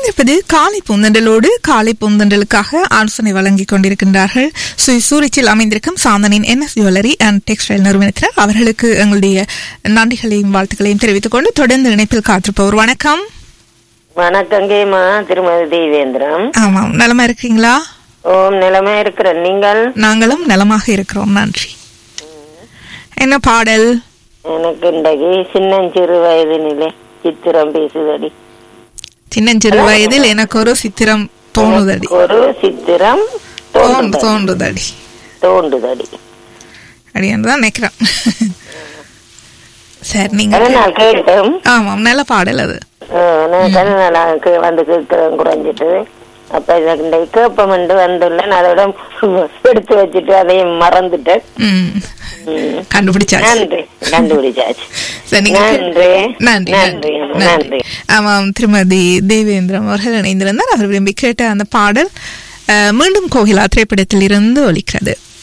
இணைந்திருப்பது காலை பூந்தண்டலோடு காலை பூந்தண்டலுக்காக ஆலோசனை வழங்கிக் கொண்டிருக்கின்றார்கள் ஸ்ரீ சூரிச்சில் அமைந்திருக்கும் சாந்தனின் என்எஸ் ஜுவல்லரி அண்ட் டெக்ஸ்டைல் நிறுவனத்தினர் அவர்களுக்கு எங்களுடைய நன்றிகளையும் வாழ்த்துக்களையும் தெரிவித்துக் கொண்டு தொடர்ந்து இணைப்பில் காத்திருப்பவர் வணக்கம் வணக்கங்கேம்மா திருமதி தேவேந்திரம் ஆமாம் நலமா இருக்கீங்களா ஓம் நிலைமை இருக்கிற நீங்கள் நாங்களும் நலமாக இருக்கிறோம் நன்றி என்ன பாடல் எனக்கு இன்றைக்கு சின்னஞ்சிறு வயதினிலே சித்திரம் பேசுதடி சின்னஞ்சிறு வயதில் எனக்கு ஒரு சித்திரம் தோணுதடி ஒரு சித்திரம் தோன்று தோன்றுதடி தோன்றுதடி தோண்டுதடி அப்படின்னு தான் நினைக்கிறேன் சரி நீங்க கன நாள் கேட்டோம் ஆமாம் நல்ல பாடல் அது அஹ், நான் கன நாள் கே- வந்து கேட்கிறேன் குறைஞ்சிட்டு அப்ப எனக்கு இன்றைக்கு கேப்பமெண்டு வந்துள்ளேன் அதோட எடுத்து வச்சுட்டு அதையும் மறந்துட்டேன் ம் ம். கண்டுபிடிச்சாச்சு நன்றி கண்டுபிடிச்சாச்சு சரி, நீங்க நன்றி நன்றி நன்றி நன்றி நன்றி ஆமாம் திருமதி தேவேந்திரம் அவர்கள் இணைந்திருந்தார் அவர் விரும்பி கேட்ட அந்த பாடல் அஹ், மீண்டும் கோகிலா திரைப்படத்தில் இருந்து ஒலிக்கிறது